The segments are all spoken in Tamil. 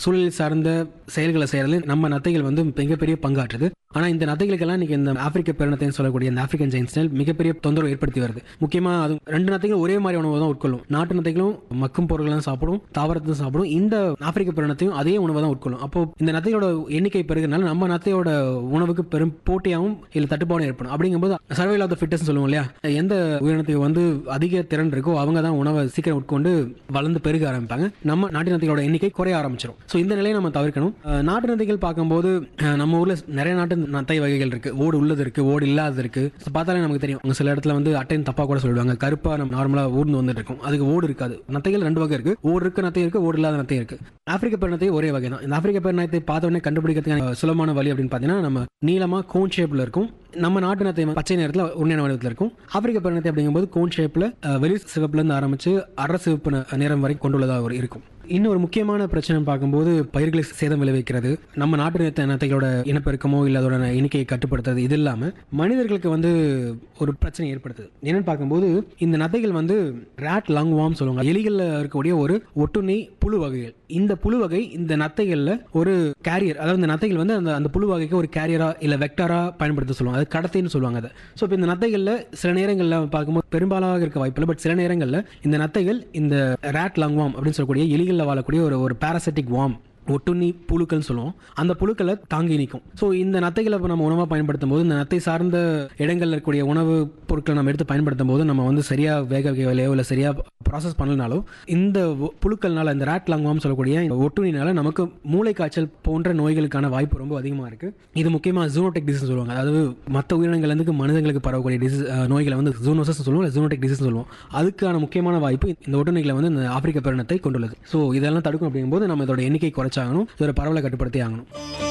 சூழல் சார்ந்த செயல்களை செய்யறதுல நம்ம நத்தைகள் வந்து மிகப்பெரிய பங்காற்றுது ஆனா இந்த நத்தைகளுக்கெல்லாம் இன்னைக்கு இந்த ஆப்பிரிக்க பெருநத்தைன்னு சொல்லக்கூடிய இந்த ஆப்பிரிக்கன் ஜெயின்ஸ்னல் மிகப்பெரிய தொந்தரவு ஏற்படுத்தி வருது முக்கியமா அது ரெண்டு நத்தைகளும் ஒரே மாதிரி உணவு தான் உட்கொள்ளும் நாட்டு நத்தைகளும் மக்கும் பொருட்கள் தான் சாப்பிடும் தாவரத்தை சாப்பிடும் இந்த ஆப்பிரிக்க பெருநத்தையும் அதே உணவை தான் உட்கொள்ளும் அப்போ இந்த நத்தையோட எண்ணிக்கை பெருகிறனால நம்ம நத்தையோட உணவுக்கு பெரும் போட்டியாகவும் இல்லை தட்டுப்பாடும் ஏற்படும் அப்படிங்கும்போது சர்வைல் ஆஃப் த ஃபிட்னஸ் சொல்லுவோம் இல்லையா எந்த உயிரினத்துக்கு வந்து அதிக திறன் இருக்கோ அவங்க தான் உணவை சீக்கிரம் உட்கொண்டு வளர்ந்து பெருக ஆரம்பிப்பாங்க நம்ம நாட்டு நத்தைகளோட எண்ணிக்கை குறைய ஆரம்பிச்சிடும் ஸோ இந்த நிலையை நம்ம தவிர்க்கணும் அஹ் நாட்டு நத்தைகள் பார்க்கும்போது அஹ் நம்ம ஊர்ல நிறைய நாட்டு நத்தை வகைகள் இருக்கு ஓடு உள்ளது இருக்கு ஓடு இல்லாதது இருக்கு So பார்த்தாலே நமக்கு தெரியும் அங்க சில இடத்துல வந்து அட்டைன் தப்பா கூட சொல்லுவாங்க கருப்பா நம்ம நார்மலா ஊர்ந்து வந்துட்டு இருக்கும் அதுக்கு ஓடு இருக்காது நத்தைகள் ரெண்டு வகை இருக்கு ஓடு இருக்க நத்தை இருக்கு ஓடு இல்லாத நத்தை இருக்கு ஆப்பிரிக்க பெருநத்தை ஒரே வகை தான் இந்த ஆப்பிரிக்க பெருநத்தை பார்த்த உடனே கண்டுபிடிக்கிறதுக்கான சுலபமான வழி அப்படின்னு பார்த்தீங்கன்னா நம்ம நீளமா கோன் ஷேப்ல இருக்கும் நம்ம நாட்டு நத்தை பச்சை நேரத்தில் உண்மையான வடிவத்தில் இருக்கும் ஆப்பிரிக்க பெருநத்தை அப்படிங்கும்போது கோன் ஷேப்ல வெளி சிவப்புல இருந்து ஆரம்பிச்சு அரை சிவப்பு ந- நிறம் வரை கொண்டுள்ளதாக ஒரு இருக்கும் இன்னொரு முக்கியமான பிரச்சனை பார்க்கும்போது பயிர்களை சேதம் விளைவிக்கிறது நம்ம நாட்டு நத்த நத்தைகளோட இனப்பெருக்கமோ இல்லை அதோட எண்ணிக்கையை கட்டுப்படுத்துறது இது இல்லாமல் மனிதர்களுக்கு வந்து ஒரு பிரச்சனை ஏற்படுத்துது என்னன்னு பார்க்கும்போது இந்த நத்தைகள் வந்து ரேட் லங் வாம் சொல்லுவாங்க எலிகளில் இருக்கக்கூடிய ஒரு ஒட்டுண்ணி புழு வகைகள் இந்த புழு வகை இந்த நத்தைகளில் ஒரு கேரியர் அதாவது இந்த நத்தைகள் வந்து அந்த அந்த புழு வகைக்கு ஒரு கேரியரா இல்லை வெக்டாரா பயன்படுத்த சொல்லுவாங்க அது கடத்தைன்னு சொல்லுவாங்க அதை ஸோ இப்போ இந்த நத்தைகளில் சில நேரங்களில் பார்க்கும்போது பெரும்பாலாக இருக்க வாய்ப்பில்லை பட் சில நேரங்களில் இந்த நத்தைகள் இந்த ரேட் லங்வாம் அப்படின்னு சொல்லக்கூடிய எலிகளில் வாழக்கூடிய ஒரு ஒரு பாராசிட்டிக் வாம் ஒட்டுண்ணி புழுக்கள்னு சொல்லுவோம் அந்த புழுக்களை தாங்கி நிற்கும் ஸோ இந்த நத்தைகளை இப்போ நம்ம உணவாக பயன்படுத்தும் போது இந்த நத்தை சார்ந்த இடங்களில் இருக்கக்கூடிய உணவு பொருட்களை நம்ம எடுத்து பயன்படுத்தும் போது நம்ம வந்து சரியாக வேக வைக்கலையோ இல்லை சரியாக ப்ராசஸ் பண்ணலனாலும் இந்த ஒ- புழுக்கள்னால இந்த ரேட் லாங்வாம் சொல்லக்கூடிய இந்த ஒட்டுண்ணினால நமக்கு மூளை காய்ச்சல் போன்ற நோய்களுக்கான வாய்ப்பு ரொம்ப அதிகமாக இருக்குது இது முக்கியமாக ஜூனோடெக் டிசீஸ் சொல்லுவாங்க அதாவது மற்ற உயிரினங்கள்லேருந்து மனிதர்களுக்கு பரவக்கூடிய டிசீஸ் நோய்களை வந்து ஜூனோசஸ் சொல்லுவோம் இல்லை ஜூனோடெக் டிசீஸ் சொல்லுவோம் அதுக்கான முக்கியமான வாய்ப்பு இந்த ஒட்டுண்ணிகளை வந்து இந்த ஆப்பிரிக்க பெருநத்தை கொண்டுள்ளது ஸோ இதெல்லாம் தடுக்கும் அப்படிங்கும்போது நம்ம இதோட எண்ணிக்கை குறைச்சாகணும் இதோட பரவலை கட்டுப்படுத்தி ஆகணும்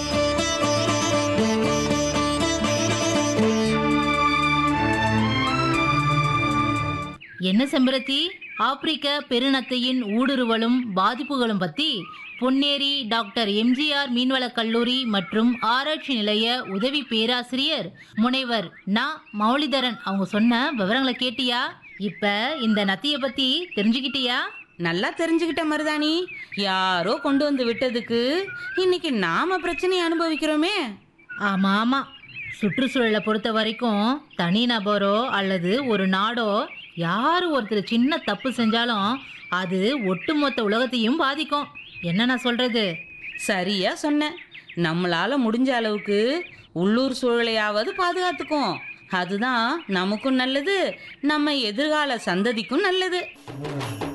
என்ன செம்பருத்தி ஆப்பிரிக்க பெருநத்தையின் ஊடுருவலும் பாதிப்புகளும் பத்தி பொன்னேரி டாக்டர் எம்ஜிஆர் மீன்வளக் கல்லூரி மற்றும் ஆராய்ச்சி நிலைய உதவி பேராசிரியர் முனைவர் நா மௌலிதரன் அவங்க சொன்ன விவரங்களை கேட்டியா இப்ப இந்த நத்திய பத்தி தெரிஞ்சுக்கிட்டியா நல்லா தெரிஞ்சுக்கிட்ட மருதாணி யாரோ கொண்டு வந்து விட்டதுக்கு இன்னைக்கு நாம பிரச்சனையை அனுபவிக்கிறோமே ஆமா ஆமா சுற்றுச்சூழலை பொறுத்த வரைக்கும் தனிநபரோ அல்லது ஒரு நாடோ யார் ஒருத்தர் சின்ன தப்பு செஞ்சாலும் அது ஒட்டுமொத்த உலகத்தையும் பாதிக்கும் என்ன நான் சொல்றது சரியா சொன்ன நம்மளால முடிஞ்ச அளவுக்கு உள்ளூர் சூழலையாவது பாதுகாத்துக்கும் அதுதான் நமக்கும் நல்லது நம்ம எதிர்கால சந்ததிக்கும் நல்லது